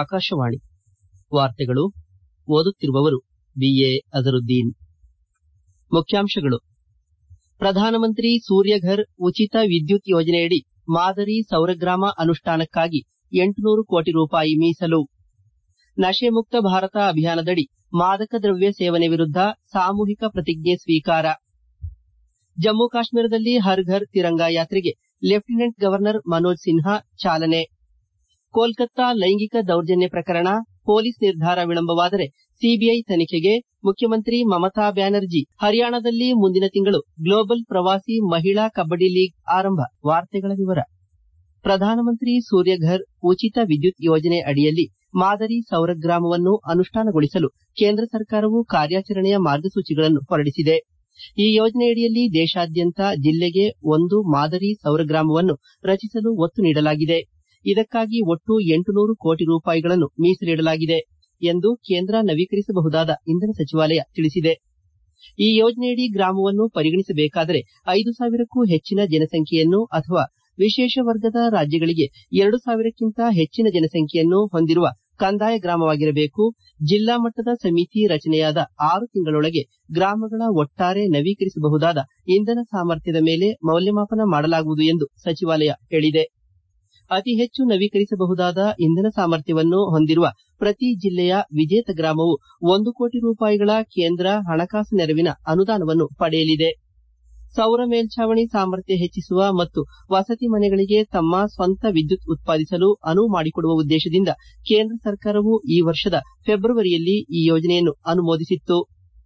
ಆಕಾಶವಾಣಿ ವಾರ್ತೆಗಳು ಓದುತ್ತಿರುವವರು ಬಿಎ ಅಜರುದ್ದೀನ್ ಮುಖ್ಯಾಂಶಗಳು ಪ್ರಧಾನಮಂತ್ರಿ ಸೂರ್ಯಘರ್ ಉಚಿತ ವಿದ್ಯುತ್ ಯೋಜನೆಯಡಿ ಮಾದರಿ ಸೌರಗ್ರಾಮ ಅನುಷ್ಠಾನಕ್ಕಾಗಿ ಎಂಟುನೂರು ಕೋಟಿ ರೂಪಾಯಿ ಮೀಸಲು ನಶೆ ಮುಕ್ತ ಭಾರತ ಅಭಿಯಾನದಡಿ ಮಾದಕ ದ್ರವ್ಯ ಸೇವನೆ ವಿರುದ್ಧ ಸಾಮೂಹಿಕ ಪ್ರತಿಜ್ಞೆ ಸ್ವೀಕಾರ ಜಮ್ಮು ಕಾಶ್ಮೀರದಲ್ಲಿ ಹರ್ ಘರ್ ತಿರಂಗಾ ಯಾತ್ರೆಗೆ ಲೆಫ್ಟಿನೆಂಟ್ ಗವರ್ನರ್ ಮನೋಜ್ ಸಿನ್ಹಾ ಚಾಲನೆ ಕೋಲ್ಕತ್ತಾ ಲೈಂಗಿಕ ದೌರ್ಜನ್ಯ ಪ್ರಕರಣ ಪೊಲೀಸ್ ನಿರ್ಧಾರ ವಿಳಂಬವಾದರೆ ಸಿಬಿಐ ತನಿಖೆಗೆ ಮುಖ್ಯಮಂತ್ರಿ ಮಮತಾ ಬ್ಯಾನರ್ಜಿ ಹರಿಯಾಣದಲ್ಲಿ ಮುಂದಿನ ತಿಂಗಳು ಗ್ಲೋಬಲ್ ಪ್ರವಾಸಿ ಮಹಿಳಾ ಕಬ್ಬಡಿ ಲೀಗ್ ಆರಂಭ ವಾರ್ತೆಗಳ ವಿವರ ಪ್ರಧಾನಮಂತ್ರಿ ಸೂರ್ಯಘರ್ ಉಚಿತ ವಿದ್ಯುತ್ ಯೋಜನೆ ಅಡಿಯಲ್ಲಿ ಮಾದರಿ ಸೌರಗ್ರಾಮವನ್ನು ಅನುಷ್ಠಾನಗೊಳಿಸಲು ಕೇಂದ್ರ ಸರ್ಕಾರವು ಕಾರ್ಯಾಚರಣೆಯ ಮಾರ್ಗಸೂಚಿಗಳನ್ನು ಹೊರಡಿಸಿದೆ ಈ ಯೋಜನೆಯಡಿಯಲ್ಲಿ ದೇಶಾದ್ಯಂತ ಜಿಲ್ಲೆಗೆ ಒಂದು ಮಾದರಿ ಸೌರಗ್ರಾಮವನ್ನು ರಚಿಸಲು ಒತ್ತು ನೀಡಲಾಗಿದೆ ಇದಕ್ಕಾಗಿ ಒಟ್ಟು ಎಂಟುನೂರು ಕೋಟಿ ರೂಪಾಯಿಗಳನ್ನು ಮೀಸಲಿಡಲಾಗಿದೆ ಎಂದು ಕೇಂದ್ರ ನವೀಕರಿಸಬಹುದಾದ ಇಂಧನ ಸಚಿವಾಲಯ ತಿಳಿಸಿದೆ ಈ ಯೋಜನೆಯಡಿ ಗ್ರಾಮವನ್ನು ಪರಿಗಣಿಸಬೇಕಾದರೆ ಐದು ಸಾವಿರಕ್ಕೂ ಹೆಚ್ಚಿನ ಜನಸಂಖ್ಯೆಯನ್ನು ಅಥವಾ ವಿಶೇಷ ವರ್ಗದ ರಾಜ್ಯಗಳಿಗೆ ಎರಡು ಸಾವಿರಕ್ಕಿಂತ ಹೆಚ್ಚಿನ ಜನಸಂಖ್ಯೆಯನ್ನು ಹೊಂದಿರುವ ಕಂದಾಯ ಗ್ರಾಮವಾಗಿರಬೇಕು ಜಿಲ್ಲಾ ಮಟ್ಟದ ಸಮಿತಿ ರಚನೆಯಾದ ಆರು ತಿಂಗಳೊಳಗೆ ಗ್ರಾಮಗಳ ಒಟ್ಟಾರೆ ನವೀಕರಿಸಬಹುದಾದ ಇಂಧನ ಸಾಮರ್ಥ್ಯದ ಮೇಲೆ ಮೌಲ್ಯಮಾಪನ ಮಾಡಲಾಗುವುದು ಎಂದು ಸಚಿವಾಲಯ ಹೇಳಿದೆ ಅತಿ ಹೆಚ್ಚು ನವೀಕರಿಸಬಹುದಾದ ಇಂಧನ ಸಾಮರ್ಥ್ಯವನ್ನು ಹೊಂದಿರುವ ಪ್ರತಿ ಜಿಲ್ಲೆಯ ವಿಜೇತ ಗ್ರಾಮವು ಒಂದು ಕೋಟಿ ರೂಪಾಯಿಗಳ ಕೇಂದ್ರ ಹಣಕಾಸು ನೆರವಿನ ಅನುದಾನವನ್ನು ಪಡೆಯಲಿದೆ ಸೌರ ಮೇಲ್ಛಾವಣಿ ಸಾಮರ್ಥ್ಯ ಹೆಚ್ಚಿಸುವ ಮತ್ತು ವಸತಿ ಮನೆಗಳಿಗೆ ತಮ್ಮ ಸ್ವಂತ ವಿದ್ಯುತ್ ಉತ್ಪಾದಿಸಲು ಅನುವು ಮಾಡಿಕೊಡುವ ಉದ್ದೇಶದಿಂದ ಕೇಂದ್ರ ಸರ್ಕಾರವು ಈ ವರ್ಷದ ಫೆಬ್ರವರಿಯಲ್ಲಿ ಈ ಯೋಜನೆಯನ್ನು ಅನುಮೋದಿಸಿತ್ತು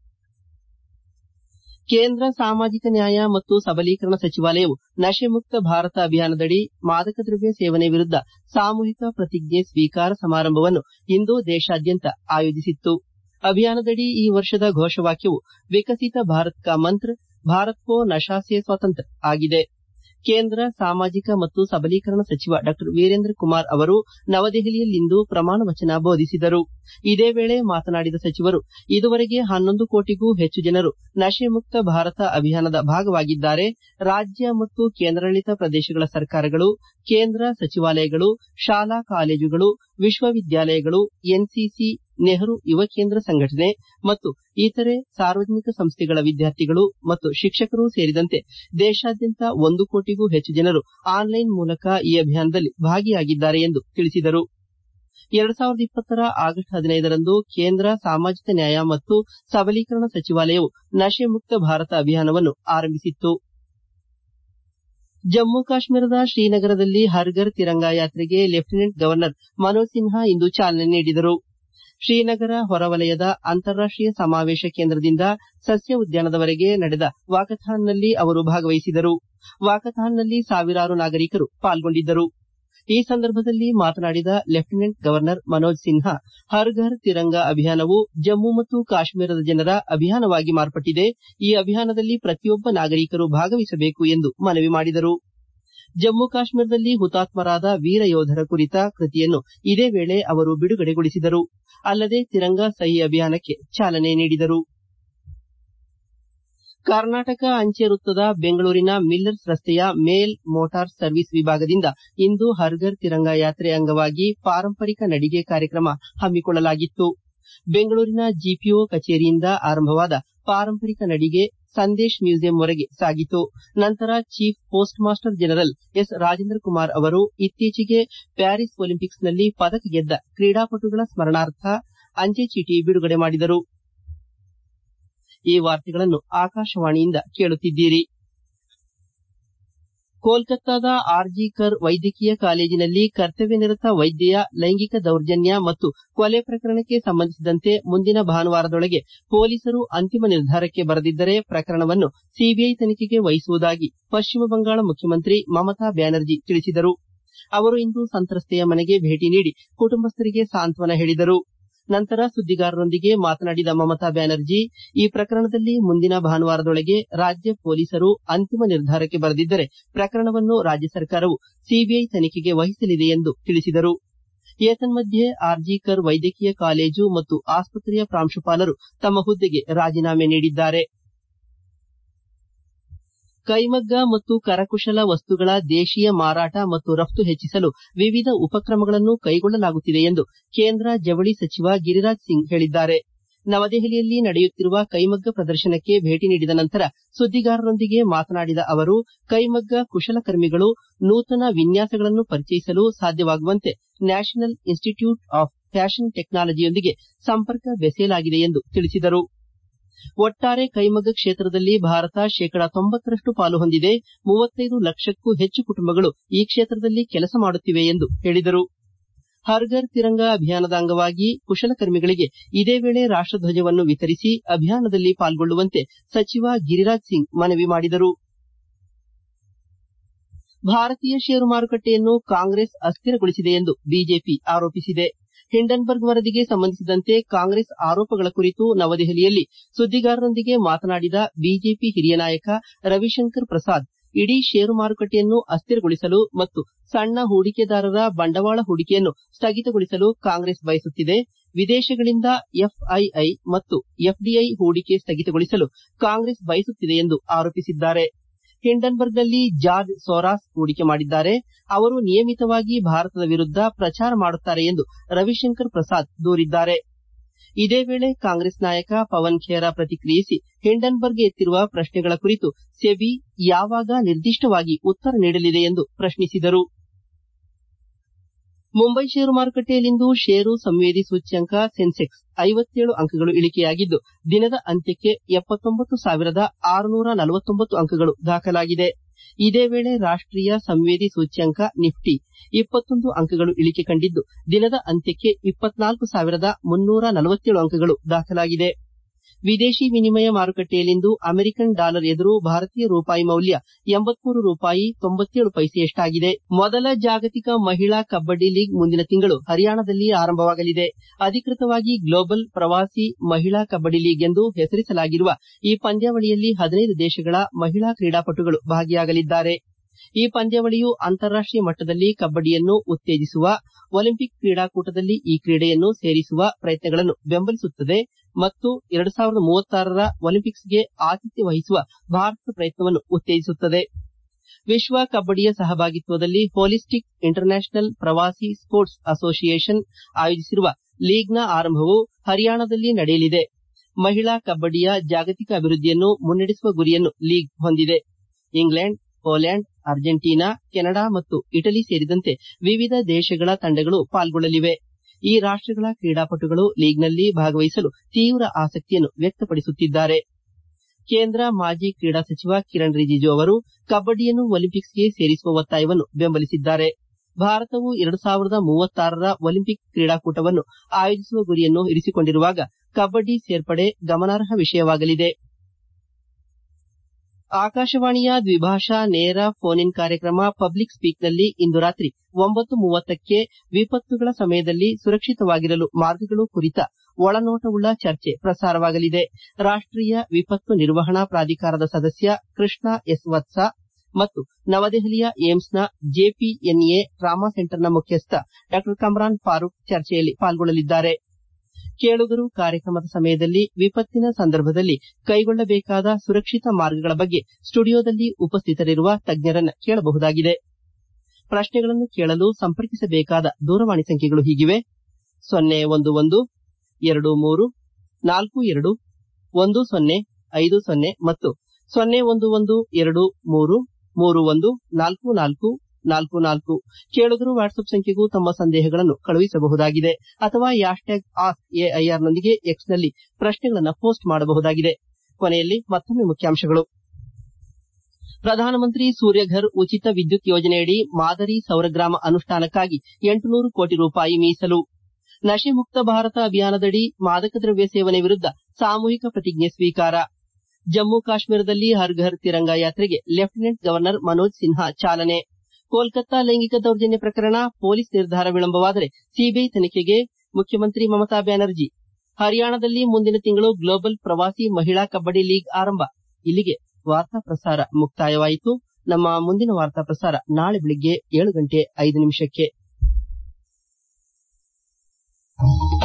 ಕೇಂದ್ರ ಸಾಮಾಜಿಕ ನ್ಯಾಯ ಮತ್ತು ಸಬಲೀಕರಣ ಸಚಿವಾಲಯವು ನಶೆ ಮುಕ್ತ ಭಾರತ ಅಭಿಯಾನದಡಿ ಮಾದಕ ದ್ರವ್ಯ ಸೇವನೆ ವಿರುದ್ಧ ಸಾಮೂಹಿಕ ಪ್ರತಿಜ್ಞೆ ಸ್ವೀಕಾರ ಸಮಾರಂಭವನ್ನು ಇಂದು ದೇಶಾದ್ಯಂತ ಆಯೋಜಿಸಿತ್ತು ಅಭಿಯಾನದಡಿ ಈ ವರ್ಷದ ಘೋಷವಾಕ್ಯವು ವಿಕಸಿತ ಭಾರತ್ ಕಾ ಮಂತ್ರ ಭಾರತ್ ಕೋ ನಶಾ ಸೆ ಸ್ವತಂತ್ರ ಆಗಿದೆ ಕೇಂದ್ರ ಸಾಮಾಜಿಕ ಮತ್ತು ಸಬಲೀಕರಣ ಸಚಿವ ಡಾ ವೀರೇಂದ್ರ ಕುಮಾರ್ ಅವರು ನವದೆಹಲಿಯಲ್ಲಿಂದು ಪ್ರಮಾಣ ವಚನ ಬೋಧಿಸಿದರು ಇದೇ ವೇಳೆ ಮಾತನಾಡಿದ ಸಚಿವರು ಇದುವರೆಗೆ ಹನ್ನೊಂದು ಕೋಟಿಗೂ ಹೆಚ್ಚು ಜನರು ನಶೆ ಮುಕ್ತ ಭಾರತ ಅಭಿಯಾನದ ಭಾಗವಾಗಿದ್ದಾರೆ ರಾಜ್ಯ ಮತ್ತು ಕೇಂದ್ರಾಡಳಿತ ಪ್ರದೇಶಗಳ ಸರ್ಕಾರಗಳು ಕೇಂದ್ರ ಸಚಿವಾಲಯಗಳು ಶಾಲಾ ಕಾಲೇಜುಗಳು ವಿಶ್ವವಿದ್ಯಾಲಯಗಳು ಎನ್ಸಿಸಿ ನೆಹರು ಯುವ ಕೇಂದ್ರ ಸಂಘಟನೆ ಮತ್ತು ಇತರೆ ಸಾರ್ವಜನಿಕ ಸಂಸ್ಥೆಗಳ ವಿದ್ಯಾರ್ಥಿಗಳು ಮತ್ತು ಶಿಕ್ಷಕರು ಸೇರಿದಂತೆ ದೇಶಾದ್ಯಂತ ಒಂದು ಕೋಟಿಗೂ ಹೆಚ್ಚು ಜನರು ಆನ್ಲೈನ್ ಮೂಲಕ ಈ ಅಭಿಯಾನದಲ್ಲಿ ಭಾಗಿಯಾಗಿದ್ದಾರೆ ಎಂದು ತಿಳಿಸಿದರು ಎರಡ್ ಸಾವಿರದ ಇಪ್ಪತ್ತರ ಆಗಸ್ಟ್ ಹದಿನೈದರಂದು ಕೇಂದ್ರ ಸಾಮಾಜಿಕ ನ್ಯಾಯ ಮತ್ತು ಸಬಲೀಕರಣ ಸಚಿವಾಲಯವು ನಶೆ ಮುಕ್ತ ಭಾರತ ಅಭಿಯಾನವನ್ನು ಆರಂಭಿಸಿತ್ತು ಜಮ್ಮು ಕಾಶ್ಮೀರದ ಶ್ರೀನಗರದಲ್ಲಿ ಹರ್ ಘರ್ ತಿರಂಗಾ ಯಾತ್ರೆಗೆ ಲೆಫ್ಟಿನೆಂಟ್ ಗವರ್ನರ್ ಮನೋಜ್ ಸಿನ್ಹಾ ಇಂದು ಚಾಲನೆ ನೀಡಿದರು ಶ್ರೀನಗರ ಹೊರವಲಯದ ಅಂತಾರಾಷ್ಟೀಯ ಸಮಾವೇಶ ಕೇಂದ್ರದಿಂದ ಸಸ್ಯ ಉದ್ಯಾನದವರೆಗೆ ನಡೆದ ವಾಕಥಾನ್ನಲ್ಲಿ ಅವರು ಭಾಗವಹಿಸಿದರು ವಾಕಥಾನ್ನಲ್ಲಿ ಸಾವಿರಾರು ನಾಗರಿಕರು ಪಾಲ್ಗೊಂಡಿದ್ದರು ಈ ಸಂದರ್ಭದಲ್ಲಿ ಮಾತನಾಡಿದ ಲೆಫ್ಟಿನೆಂಟ್ ಗವರ್ನರ್ ಮನೋಜ್ ಸಿನ್ಹಾ ಹರ್ ಘರ್ ತಿರಂಗಾ ಅಭಿಯಾನವು ಜಮ್ಮು ಮತ್ತು ಕಾಶ್ಮೀರದ ಜನರ ಅಭಿಯಾನವಾಗಿ ಮಾರ್ಪಟ್ಟಿದೆ ಈ ಅಭಿಯಾನದಲ್ಲಿ ಪ್ರತಿಯೊಬ್ಬ ನಾಗರಿಕರು ಭಾಗವಹಿಸಬೇಕು ಎಂದು ಮನವಿ ಮಾಡಿದರು ಜಮ್ಮು ಕಾಶ್ಮೀರದಲ್ಲಿ ಹುತಾತ್ಮರಾದ ವೀರ ಯೋಧರ ಕುರಿತ ಕೃತಿಯನ್ನು ಇದೇ ವೇಳೆ ಅವರು ಬಿಡುಗಡೆಗೊಳಿಸಿದರು ಅಲ್ಲದೆ ತಿರಂಗಾ ಸಹಿ ಅಭಿಯಾನಕ್ಕೆ ಚಾಲನೆ ನೀಡಿದರು ಕರ್ನಾಟಕ ಅಂಚೆ ವೃತ್ತದ ಬೆಂಗಳೂರಿನ ಮಿಲ್ಲರ್ಸ್ ರಸ್ತೆಯ ಮೇಲ್ ಮೋಟಾರ್ ಸರ್ವಿಸ್ ವಿಭಾಗದಿಂದ ಇಂದು ಹರ್ ಘರ್ ತಿರಂಗಾ ಯಾತ್ರೆ ಅಂಗವಾಗಿ ಪಾರಂಪರಿಕ ನಡಿಗೆ ಕಾರ್ಯಕ್ರಮ ಹಮ್ಮಿಕೊಳ್ಳಲಾಗಿತ್ತು ಬೆಂಗಳೂರಿನ ಜಿಪಿಒ ಕಚೇರಿಯಿಂದ ಆರಂಭವಾದ ಪಾರಂಪರಿಕ ನಡಿಗೆ ಸಂದೇಶ್ ಮ್ಯೂಸಿಯಂವರೆಗೆ ಸಾಗಿತು ನಂತರ chief post master general S Rajendra Kumar ಅವರು ಇತ್ತೀಚೆಗೆ ಪ್ಯಾರಿಸ್ ಒಲಿಂಪಿಕ್ಸ್ನಲ್ಲಿ ಪದಕ ಗೆದ್ದ ಕ್ರೀಡಾಪಟುಗಳ ಸ್ಮರಣಾರ್ಥ ಅಂಚೆ ಚೀಟಿ ಬಿಡುಗಡೆ ಮಾಡಿದರು ಈ ವಾರ್ತೆಗಳನ್ನು ಆಕಾಶವಾಣಿಯಿಂದ ಕೇಳುತ್ತಿದ್ದೀರಿ ಕೋಲ್ಕತ್ತಾದ ಆರ್ಜಿ ಕರ್ ವೈದ್ಯಕೀಯ ಕಾಲೇಜಿನಲ್ಲಿ ಕರ್ತವ್ಯ ನಿರತ ವೈದ್ಯೆಯ ಲೈಂಗಿಕ ದೌರ್ಜನ್ಯ ಮತ್ತು ಕೊಲೆ ಪ್ರಕರಣಕ್ಕೆ ಸಂಬಂಧಿಸಿದಂತೆ ಮುಂದಿನ ಭಾನುವಾರದೊಳಗೆ ಪೊಲೀಸರು ಅಂತಿಮ ನಿರ್ಧಾರಕ್ಕೆ ಬರದಿದ್ದರೆ ಪ್ರಕರಣವನ್ನು ಸಿಬಿಐ ತನಿಖೆಗೆ ವಹಿಸುವುದಾಗಿ ಪಶ್ಚಿಮ ಬಂಗಾಳ ಮುಖ್ಯಮಂತ್ರಿ ಮಮತಾ ಬ್ಯಾನರ್ಜಿ ತಿಳಿಸಿದರು ಅವರು ಇಂದು ಸಂತ್ರಸ್ತೆಯ ಮನೆಗೆ ಭೇಟಿ ನೀಡಿ ಕುಟುಂಬಸ್ಥರಿಗೆ ಸಾಂತ್ವನ ಹೇಳಿದರು ನಂತರ ಸುದ್ದಿಗಾರರೊಂದಿಗೆ ಮಾತನಾಡಿದ ಮಮತಾ ಬ್ಯಾನರ್ಜಿ ಈ ಪ್ರಕರಣದಲ್ಲಿ ಮುಂದಿನ ಭಾನುವಾರದೊಳಗೆ ರಾಜ್ಯ ಪೊಲೀಸರು ಅಂತಿಮ ನಿರ್ಧಾರಕ್ಕೆ ಬರದಿದ್ದರೆ ಪ್ರಕರಣವನ್ನು ರಾಜ್ಯ ಸರ್ಕಾರವು ಸಿಬಿಐ ತನಿಖೆಗೆ ವಹಿಸಲಿದೆ ಎಂದು ತಿಳಿಸಿದರು ಏತನ್ಮಧ್ಯೆ ಆರ್ಜಿ ಕರ್ ವೈದ್ಯಕೀಯ ಕಾಲೇಜು ಮತ್ತು ಆಸ್ಪತ್ರೆಯ ಪ್ರಾಂಶುಪಾಲರು ತಮ್ಮ ಹುದ್ದೆಗೆ ರಾಜೀನಾಮೆ ನೀಡಿದ್ದಾರೆ ಕೈಮಗ್ಗ ಮತ್ತು ಕರಕುಶಲ ವಸ್ತುಗಳ ದೇಶೀಯ ಮಾರಾಟ ಮತ್ತು ರಫ್ತು ಹೆಚ್ಚಿಸಲು ವಿವಿಧ ಉಪಕ್ರಮಗಳನ್ನು ಕೈಗೊಳ್ಳಲಾಗುತ್ತಿದೆ ಎಂದು ಕೇಂದ್ರ ಜವಳಿ ಸಚಿವ ಗಿರಿರಾಜ್ ಸಿಂಗ್ ಹೇಳಿದ್ದಾರೆ ನವದೆಹಲಿಯಲ್ಲಿ ನಡೆಯುತ್ತಿರುವ ಕೈಮಗ್ಗ ಪ್ರದರ್ಶನಕ್ಕೆ ಭೇಟಿ ನೀಡಿದ ನಂತರ ಸುದ್ದಿಗಾರರೊಂದಿಗೆ ಮಾತನಾಡಿದ ಅವರು ಕೈಮಗ್ಗ ಕುಶಲಕರ್ಮಿಗಳು ನೂತನ ವಿನ್ಯಾಸಗಳನ್ನು ಪರಿಚಯಿಸಲು ಸಾಧ್ಯವಾಗುವಂತೆ ನ್ಯಾಷನಲ್ ಇನ್ಸ್ಟಿಟ್ಯೂಟ್ ಆಫ್ ಫ್ಯಾಷನ್ ಟೆಕ್ನಾಲಜಿಯೊಂದಿಗೆ ಸಂಪರ್ಕ ಬೆಸೆಯಲಾಗಿದೆ ಎಂದು ತಿಳಿಸಿದರು ಒಟ್ಟಾರೆ ಕೈಮಗ್ಗ ಕ್ಷೇತ್ರದಲ್ಲಿ ಭಾರತ ಶೇಕಡ ತೊಂಬತ್ತರಷ್ಟು ಪಾಲು ಹೊಂದಿದೆ ಮೂವತ್ತೈದು ಲಕ್ಷಕ್ಕೂ ಹೆಚ್ಚು ಕುಟುಂಬಗಳು ಈ ಕ್ಷೇತ್ರದಲ್ಲಿ ಕೆಲಸ ಮಾಡುತ್ತಿವೆ ಎಂದು ಹೇಳಿದರು ಹರ್ ಘರ್ ತಿರಂಗಾ ಅಭಿಯಾನದ ಅಂಗವಾಗಿ ಕುಶಲಕರ್ಮಿಗಳಿಗೆ ಇದೇ ವೇಳೆ ರಾಷ್ಟಧ್ವಜವನ್ನು ವಿತರಿಸಿ ಅಭಿಯಾನದಲ್ಲಿ ಪಾಲ್ಗೊಳ್ಳುವಂತೆ ಸಚಿವ ಗಿರಿರಾಜ್ ಸಿಂಗ್ ಮನವಿ ಮಾಡಿದರು ಭಾರತೀಯ ಷೇರು ಮಾರುಕಟ್ಟೆಯನ್ನು ಕಾಂಗ್ರೆಸ್ ಅಸ್ಥಿರಗೊಳಿಸಿದೆ ಎಂದು ಬಿಜೆಪಿ ಆರೋಪಿಸಿದೆ ಹಿಂಡನ್ಬರ್ಗ್ ವರದಿಗೆ ಸಂಬಂಧಿಸಿದಂತೆ ಕಾಂಗ್ರೆಸ್ ಆರೋಪಗಳ ಕುರಿತು ನವದೆಹಲಿಯಲ್ಲಿ ಸುದ್ದಿಗಾರರೊಂದಿಗೆ ಮಾತನಾಡಿದ ಬಿಜೆಪಿ ಹಿರಿಯ ನಾಯಕ ರವಿಶಂಕರ್ ಪ್ರಸಾದ್ ಇಡೀ ಷೇರು ಮಾರುಕಟ್ಟೆಯನ್ನು ಅಸ್ಥಿರಗೊಳಿಸಲು ಮತ್ತು ಸಣ್ಣ ಹೂಡಿಕೆದಾರರ ಬಂಡವಾಳ ಹೂಡಿಕೆಯನ್ನು ಸ್ಥಗಿತಗೊಳಿಸಲು ಕಾಂಗ್ರೆಸ್ ಬಯಸುತ್ತಿದೆ ವಿದೇಶಗಳಿಂದ ಎಫ್ಐಐ ಮತ್ತು ಎಫ್ಡಿಐ ಹೂಡಿಕೆ ಸ್ಥಗಿತಗೊಳಿಸಲು ಕಾಂಗ್ರೆಸ್ ಬಯಸುತ್ತಿದೆ ಎಂದು ಆರೋಪಿಸಿದ್ದಾರೆ ಹಿಂಡನ್ಬರ್ಗ್ನಲ್ಲಿ ಜಾರ್ಜ್ ಸೋರಾಸ್ ಹೂಡಿಕೆ ಮಾಡಿದ್ದಾರೆ ಅವರು ನಿಯಮಿತವಾಗಿ ಭಾರತದ ವಿರುದ್ಧ ಪ್ರಚಾರ ಮಾಡುತ್ತಾರೆ ಎಂದು ರವಿಶಂಕರ್ ಪ್ರಸಾದ್ ದೂರಿದ್ದಾರೆ ಇದೇ ವೇಳೆ ಕಾಂಗ್ರೆಸ್ ನಾಯಕ ಪವನ್ ಖೇರಾ ಪ್ರತಿಕ್ರಿಯಿಸಿ ಹಿಂಡನ್ಬರ್ಗ್ ಎತ್ತಿರುವ ಪ್ರಶ್ನೆಗಳ ಕುರಿತು ಸೆಬಿ ಯಾವಾಗ ನಿರ್ದಿಷ್ಟವಾಗಿ ಉತ್ತರ ನೀಡಲಿದೆ ಎಂದು ಪ್ರಶ್ನಿಸಿದರು ಮುಂಬೈ ಷೇರು ಮಾರುಕಟ್ಟೆಯಲ್ಲಿಂದು ಷೇರು ಸಂವೇದಿ ಸೂಚ್ಯಂಕ ಸೆನ್ಸೆಕ್ಸ್ ಐವತ್ತೇಳು ಅಂಕಗಳು ಇಳಿಕೆಯಾಗಿದ್ದು ದಿನದ ಅಂತ್ಯಕ್ಕೆ ಎಪ್ಪತ್ತೊಂಬತ್ತು ಸಾವಿರದ ಆರುನೂರ ನಲವತ್ತೊಂಬತ್ತು ಅಂಕಗಳು ದಾಖಲಾಗಿದೆ ಇದೇ ವೇಳೆ ರಾಷ್ಟೀಯ ಸಂವೇದಿ ಸೂಚ್ಯಂಕ ನಿಫ್ಟಿ ಇಪ್ಪತ್ತೊಂದು ಅಂಕಗಳು ಇಳಿಕೆ ಕಂಡಿದ್ದು ದಿನದ ಅಂತ್ಯಕ್ಕೆ ಇಪ್ಪತ್ನಾಲ್ಕು ಸಾವಿರದ ಮುನ್ನೂರ ನಲವತ್ತೇಳು ಅಂಕಗಳು ದಾಖಲಾಗಿದೆ ವಿದೇಶಿ ವಿನಿಮಯ ಮಾರುಕಟ್ಟೆಯಲ್ಲಿಂದು ಅಮೆರಿಕನ್ ಡಾಲರ್ ಎದುರು ಭಾರತೀಯ ರೂಪಾಯಿ ಮೌಲ್ಯ ಎಂಬತ್ಮೂರು ರೂಪಾಯಿ ತೊಂಬತ್ತೇಳು ಪೈಸೆಯಷ್ಟಾಗಿದೆ ಮೊದಲ ಜಾಗತಿಕ ಮಹಿಳಾ ಕಬ್ಬಡಿ ಲೀಗ್ ಮುಂದಿನ ತಿಂಗಳು ಹರಿಯಾಣದಲ್ಲಿ ಆರಂಭವಾಗಲಿದೆ ಅಧಿಕೃತವಾಗಿ ಗ್ಲೋಬಲ್ ಪ್ರವಾಸಿ ಮಹಿಳಾ ಕಬ್ಬಡಿ ಲೀಗ್ ಎಂದು ಹೆಸರಿಸಲಾಗಿರುವ ಈ ಪಂದ್ಯಾವಳಿಯಲ್ಲಿ ಹದಿನೈದು ದೇಶಗಳ ಮಹಿಳಾ ಕ್ರೀಡಾಪಟುಗಳು ಭಾಗಿಯಾಗಲಿದ್ದಾರೆ ಈ ಪಂದ್ಯಾವಳಿಯು ಅಂತಾರಾಷ್ಟೀಯ ಮಟ್ಟದಲ್ಲಿ ಕಬ್ಬಡಿಯನ್ನು ಉತ್ತೇಜಿಸುವ ಒಲಿಂಪಿಕ್ ಕ್ರೀಡಾಕೂಟದಲ್ಲಿ ಈ ಕ್ರೀಡೆಯನ್ನು ಸೇರಿಸುವ ಪ್ರಯತ್ನಗಳನ್ನು ಬೆಂಬಲಿಸುತ್ತದೆ ಮತ್ತು ಎರಡು ಸಾವಿರದ ಮೂವತ್ತಾರರ ಒಲಿಂಪಿಕ್ಸ್ಗೆ ಆತಿಥ್ಯ ವಹಿಸುವ ಭಾರತದ ಪ್ರಯತ್ನವನ್ನು ಉತ್ತೇಜಿಸುತ್ತದೆ ವಿಶ್ವ ಕಬ್ಬಡಿಯ ಸಹಭಾಗಿತ್ವದಲ್ಲಿ holistic international Pravasi sports association ಆಯೋಜಿಸಿರುವ ಲೀಗ್ನ ಆರಂಭವು ಹರಿಯಾಣದಲ್ಲಿ ನಡೆಯಲಿದೆ ಮಹಿಳಾ ಕಬ್ಬಡಿಯ ಜಾಗತಿಕ ಅಭಿವೃದ್ಧಿಯನ್ನು ಮುನ್ನಡೆಸುವ ಗುರಿಯನ್ನು ಲೀಗ್ ಹೊಂದಿದೆ ಇಂಗ್ಲೆಂಡ್ ಪೋಲೆಂಡ್ ಅರ್ಜೆಂಟೀನಾ ಕೆನಡಾ ಮತ್ತು ಇಟಲಿ ಸೇರಿದಂತೆ ವಿವಿಧ ದೇಶಗಳ ತಂಡಗಳು ಪಾಲ್ಗೊಳ್ಳಲಿವೆ ಈ ರಾಷ್ಟಗಳ ಕ್ರೀಡಾಪಟುಗಳು ಲೀಗ್ನಲ್ಲಿ ಭಾಗವಹಿಸಲು ತೀವ್ರ ಆಸಕ್ತಿಯನ್ನು ವ್ಯಕ್ತಪಡಿಸುತ್ತಿದ್ದಾರೆ ಕೇಂದ್ರ ಮಾಜಿ ಕ್ರೀಡಾ ಸಚಿವ ಕಿರಣ್ ರಿಜಿಜು ಅವರು ಕಬ್ಬಡಿಯನ್ನು ಒಲಿಂಪಿಕ್ಸ್ಗೆ ಸೇರಿಸುವ ಒತ್ತಾಯವನ್ನು ಬೆಂಬಲಿಸಿದ್ದಾರೆ ಭಾರತವು ಎರಡು ಸಾವಿರದ ಮೂವತ್ತಾರರ ಒಲಿಂಪಿಕ್ ಕ್ರೀಡಾಕೂಟವನ್ನು ಆಯೋಜಿಸುವ ಗುರಿಯನ್ನು ಇರಿಸಿಕೊಂಡಿರುವಾಗ ಕಬ್ಬಡಿ ಸೇರ್ಪಡೆ ಗಮನಾರ್ಹ ವಿಷಯವಾಗಲಿದೆ ಆಕಾಶವಾಣಿಯ ದ್ವಿಭಾಷಾ ನೇರ ಫೋನ್ ಇನ್ ಕಾರ್ಯಕ್ರಮ ಪಬ್ಲಿಕ್ ಸ್ಪೀಕ್ನಲ್ಲಿ ಇಂದು ರಾತ್ರಿ ಒಂಬತ್ತು ಮೂವತ್ತಕ್ಕೆ ವಿಪತ್ತುಗಳ ಸಮಯದಲ್ಲಿ ಸುರಕ್ಷಿತವಾಗಿರಲು ಮಾರ್ಗಗಳು ಕುರಿತ ಒಳನೋಟವುಳ್ಳ ಚರ್ಚೆ ಪ್ರಸಾರವಾಗಲಿದೆ ರಾಷ್ಟೀಯ ವಿಪತ್ತು ನಿರ್ವಹಣಾ ಪ್ರಾಧಿಕಾರದ ಸದಸ್ಯ ಕೃಷ್ಣ ಎಸ್ ವತ್ಸ ಮತ್ತು ನವದೆಹಲಿಯ ಏಮ್ಸ್ನ ಜೆಪಿಎನ್ಎ ಟ್ರಾಮಾ ಸೆಂಟರ್ನ ಮುಖ್ಯಸ್ಥ ಡಾ ಕಮ್ರಾನ್ ಫಾರೂಕ್ ಚರ್ಚೆಯಲ್ಲಿ ಪಾಲ್ಗೊಳ್ಳಲಿದ್ದಾರೆ ಕೇಳುಗರು ಕಾರ್ಯಕ್ರಮದ ಸಮಯದಲ್ಲಿ ವಿಪತ್ತಿನ ಸಂದರ್ಭದಲ್ಲಿ ಕೈಗೊಳ್ಳಬೇಕಾದ ಸುರಕ್ಷಿತ ಮಾರ್ಗಗಳ ಬಗ್ಗೆ ಸ್ಟುಡಿಯೋದಲ್ಲಿ ಉಪಸ್ಥಿತರಿರುವ ತಜ್ಞರನ್ನು ಕೇಳಬಹುದಾಗಿದೆ ಪ್ರಶ್ನೆಗಳನ್ನು ಕೇಳಲು ಸಂಪರ್ಕಿಸಬೇಕಾದ ದೂರವಾಣಿ ಸಂಖ್ಯೆಗಳು ಹೀಗಿವೆ ಸೊನ್ನೆ ಒಂದು ಒಂದು ಎರಡು ಮೂರು ನಾಲ್ಕು ಎರಡು ಒಂದು ಸೊನ್ನೆ ಐದು ಸೊನ್ನೆ ಮತ್ತು ಸೊನ್ನೆ ಒಂದು ಒಂದು ಎರಡು ಮೂರು ಮೂರು ಒಂದು ನಾಲ್ಕು ನಾಲ್ಕು ನಾಲ್ಕು ನಾಲ್ಕು ಕೇಳುಗರು ವಾಟ್ಸ್ಆಪ್ ಸಂಖ್ಯೆಗೂ ತಮ್ಮ ಸಂದೇಹಗಳನ್ನು ಕಳುಹಿಸಬಹುದಾಗಿದೆ ಅಥವಾ ಹ್ಯಾಶ್ಟ್ಯಾಗ್ ಆಸ್ಕ್ ಎಐಆರ್ನೊಂದಿಗೆ ಎಕ್ಸ್ನಲ್ಲಿ ಪ್ರಶ್ನೆಗಳನ್ನು ಪೋಸ್ಟ್ ಮಾಡಬಹುದಾಗಿದೆ ಕೊನೆಯಲ್ಲಿ ಮತ್ತೊಮ್ಮೆ ಮುಖ್ಯಾಂಶಗಳು ಪ್ರಧಾನಮಂತ್ರಿ ಸೂರ್ಯಘರ್ ಉಚಿತ ವಿದ್ಯುತ್ ಯೋಜನೆಯಡಿ ಮಾದರಿ ಸೌರಗ್ರಾಮ ಅನುಷ್ಠಾನಕ್ಕಾಗಿ ಎಂಟುನೂರು ಕೋಟಿ ರೂಪಾಯಿ ಮೀಸಲು ನಶೆ ಮುಕ್ತ ಭಾರತ ಅಭಿಯಾನದಡಿ ಮಾದಕ ದ್ರವ್ಯ ಸೇವನೆ ವಿರುದ್ಧ ಸಾಮೂಹಿಕ ಪ್ರತಿಜ್ಞೆ ಸ್ವೀಕಾರ ಜಮ್ಮು ಕಾಶ್ಮೀರದಲ್ಲಿ ಹರ್ ಘರ್ ತಿರಂಗ ಯಾತ್ರೆಗೆ ಲೆಫ್ಟಿನೆಂಟ್ ಗವರ್ನರ್ ಮನೋಜ್ ಸಿನ್ಹಾ ಚಾಲನೆ ಕೋಲ್ಕತ್ತಾ ಲೈಂಗಿಕ ದೌರ್ಜನ್ಯ ಪ್ರಕರಣ ಪೊಲೀಸ್ ನಿರ್ಧಾರ ವಿಳಂಬವಾದರೆ ಸಿಬಿಐ ತನಿಖೆಗೆ ಮುಖ್ಯಮಂತ್ರಿ ಮಮತಾ ಬ್ಯಾನರ್ಜಿ ಹರಿಯಾಣದಲ್ಲಿ ಮುಂದಿನ ತಿಂಗಳು ಗ್ಲೋಬಲ್ ಪ್ರವಾಸಿ ಮಹಿಳಾ ಕಬ್ಬಡಿ ಲೀಗ್ ಆರಂಭ ಇಲ್ಲಿಗೆ ವಾರ್ತಾ ಪ್ರಸಾರ ಮುಕ್ತಾಯವಾಯಿತು ನಮ್ಮ ಮುಂದಿನ ವಾರ್ತಾ ಪ್ರಸಾರ ನಾಳೆ ಬೆಳಿಗ್ಗೆ ಏಳು ಗಂಟೆ ಐದು ನಿಮಿಷಕ್ಕೆ